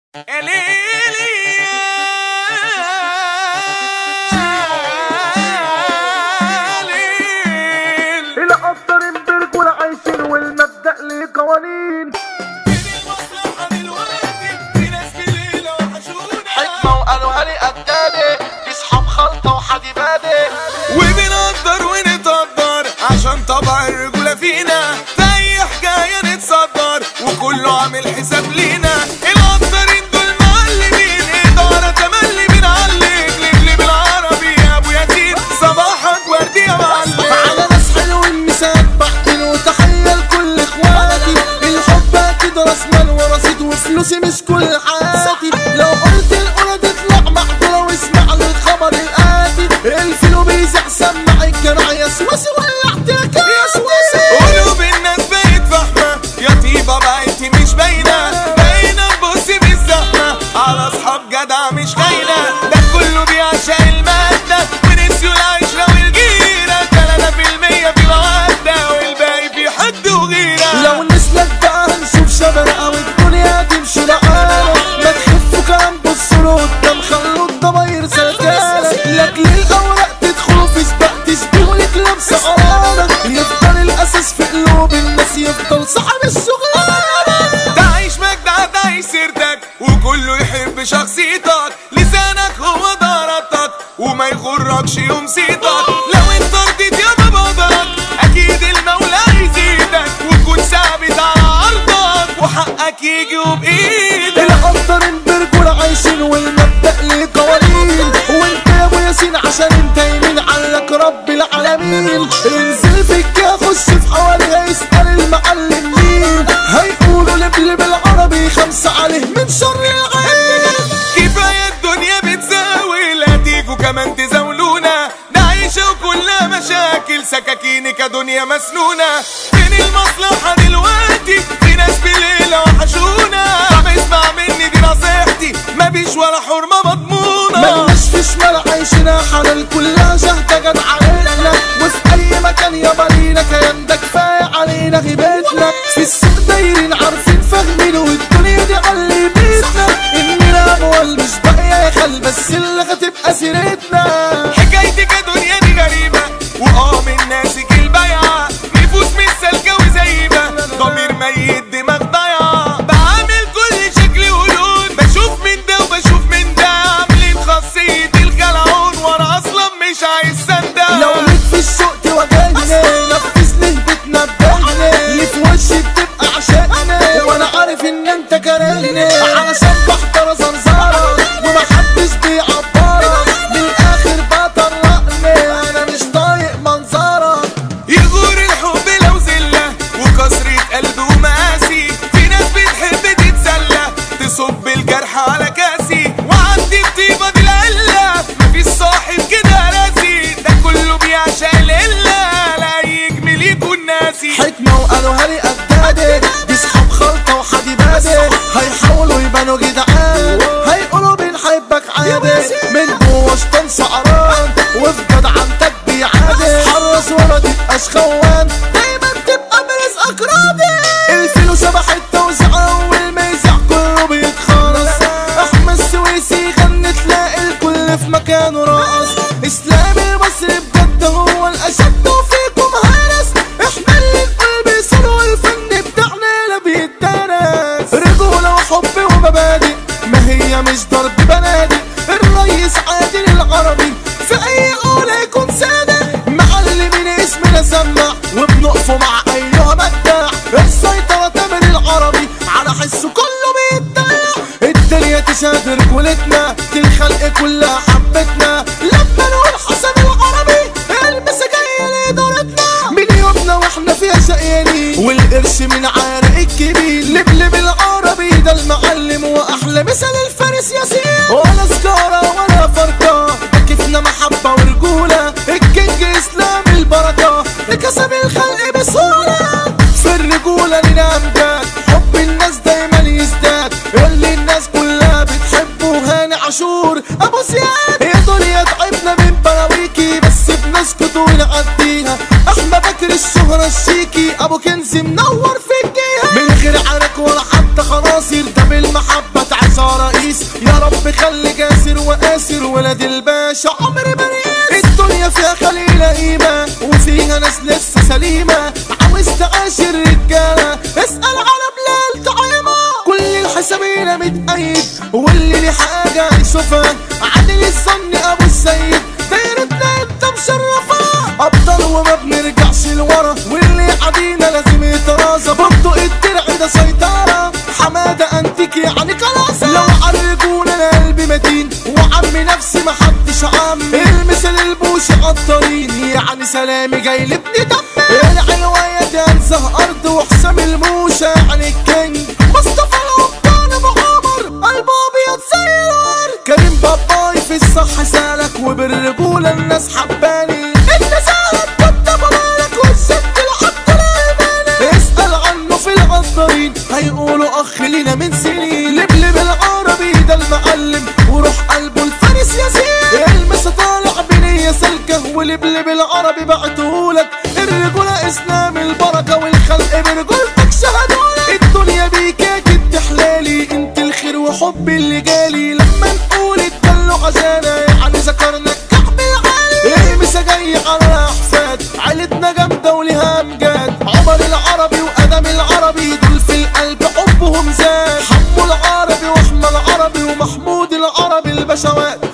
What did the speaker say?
القطر برجول عايشين والمبدأ ليه قوانين حكمة وقالوا لي قدادي بيسحب خلطة وحدي بادي وبنقدر ونتقدر عشان طبع الرجولة فينا في أي حكاية نتصدر وكله عامل حساب لينا القطرين دول معلمين إدارة تملي بنعلق لجلي بالعربي يا أبو ياسين صباحك وردي يا معلم على ناس حلوين مساك بحتين وتحية لكل اخواتي الحب اكيد راس مال ورصيد وفلوسي مش كل حياتي لو قلت الأولى تطلع محضرة واسمع للخبر الآتي الفيلو بيزع سمع الجرع يسوسي ولعت لك يا سوسي قلوب الناس بقت فاهمة يا طيبة بقيتي مش باينة بقينا نبص بالزحمة على أصحاب جدع مش خاينة ده كله بيعشق المادة ونسيوا العشرة والجيرة تلاتة في المية في مودة والباقي في حد وغيرة لو نسلك بقى هنشوف شبرقة والدنيا تمشي لعالة ما تخفوا كلام بصوا قدام خلوا الضماير سلكانة لاجل الأوراق تدخلوا في سباق تشبهوا لك لابسة قرارة يفضل الأساس في قلوب الناس يفضل صاحب الشغلانة تعيش مجدع تعيش سيرتك وكله يحب شخصيتك لسانك هو ضربتك وما يغركش يوم صيتك لو انت رضيت يا باباك اكيد المولى هيزيدك وتكون ثابت على ارضك وحقك يجي وبايدك القطر برجول عايشين والمبدأ ليه قوانين وانت يا ابو ياسين عشان انت يمين علك رب العالمين انزل فيك خش في حواليها اسأل المعلم مين هيقولوا لبلب العربي خمسة عليه من شر العين كفاية الدنيا بتزاوي لا تيجوا كمان تزاولونا نعيشة وكلها مشاكل سكاكينك يا دنيا مسنونة فين المصلحة دلوقتي في ناس بليلة وحشونا طب اسمع مني دي نصيحتي مفيش ولا حرمة مضمونة ملناش في شمال عايشنا حلال كلها شهدة جت علينا وفي اي مكان يابا لينا كيان ده كفاية علينا غيبتنا في السوق دايرين عارفين فاهمين والدنيا دي علي بيتنا اننا اموال مش باقية يا خال بس اللي هتبقى سيرتنا حكايتك يا دنيا دي غريبة واه من ناسك البيعة نفوس مش سالكة وزيبة ضمير ميت دماغ ضايعة بعمل كل شكل ولون بشوف من ده وبشوف من ده عاملين خاصية الجلعون وانا اصلا مش عايز صندق لو ليك في السوق تواجهني نفذ لي بتنبهني اللي في وشي بتبقى عشاني وانا عارف ان انت كارهني علشان بحضر زرزارة ومحدش بيعبرك من الاخر بطلقني انا مش طايق منظرك يغور الحب لو زلة وكسرة قلب ومقاسي في ناس بتحب تتسلى تصب الجرح على كاسي وعندي الطيبة دي العلة مفيش صاحب كده راسي ده كله بيعشق القلة لا يجمل يكون ناسي حكمة وقالوا هلي قدادي بيسحب خلطة وحدي بادي هيحاولوا يبانوا جدعان هيقولوا بنحبك عادي من جوه شطان سعران وفي جدعنتك بيعادي حرص ولا تبقاش خوان دايما تبقى برزقك راضي الفيلو سبح التوزيع اول ما يزع كله بيتخلص احمد السويسي غني تلاقي الكل في مكانه راقص اسلام المصري بجد هو الاشد وفيكم هرس احنا اللي نقول بيصير والفن بتاعنا لا بيتدرس رجولة وحب ومبادئ ما هي مش ضرب بنادق الريس عادل العربي في اي قولة يكون صادق معلمين اسمنا سمع وبنقفوا مع ايها مداع السيطرة تامر العربي على حسه كله بيتدلع الدنيا تشهد رجولتنا دي الخلق كلها حبتنا لما نقول حسن العربي المسا جاية لإدارتنا من يومنا واحنا فيها شقيانين والقرش من عارق الكبير لبلب العربي ده المعلم واحلى مثل الفارس ياسين ولا سكارة ولا فرقة ده كيفنا محبة ورجولة الكينج اسلام البركة كسب الخلق بسهولة في الرجولة لنا امجاد حب الناس دايما يزداد اللي الناس كلها بتحبه هاني عاشور ابو زياد يا دنيا تعبنا من براويكي بس بنسكت ونعديها احمد بكر الشهرة الشيكي ابو كنز منور في الجهة من غير عرك ولا حتى خناصر ده بالمحبة عصارة رئيس يا رب خلي جاسر وقاسر ولاد الباشا عمر مريس الدنيا فيها خليلة قيمة وفيها ناس لسه سليمة عاوز تعاشر رجالة اسأل على بلال طعيمة كل الحسابين متأيد واللي ليه حاجة يشوفها عادل الظن أبو السيد دايرتنا انت مشرفة أبطال وما بنرجعش لورا واللي عادينا لازم يترازى برضو الدرع ده سيطرة حمادة أنتك يعني خلاص لو عالرجولة أنا قلبي متين وعمي نفسي محدش عمي المثل البوش عطارين يعني سلامي جاي لابني دمي العلوية دي أنزه أرض وحسام الموشة يعني الكينج مصطفى العبان أبو عمر قلبه أبيض زي الورد كريم باباي في الصح سالك وبالرجولة الناس حباني انت سالك كنت بلالك والست العبد الايماني اسأل عنه في الغدارين هيقولوا اخ لينا من سنين لبلب العربي ده المعلم وروح قلبه الفارس ياسين المس طالع بنية سلكة ولبلب العربي بعتهولك الرجولة اسلام البركة والخلق برجولتك شهدولك الدنيا بيك يا جد حلالي انت الخير وحب اللي جالي لما نقول اتدلوا عشانا يعني ذكرنا الكعب العالي المسا جاي على احفاد عيلتنا جامدة وليها امجاد عمر العربي وادم العربي دول في القلب حبهم زاد حمو العربي واحمد العربي ومحمود العربي البشوات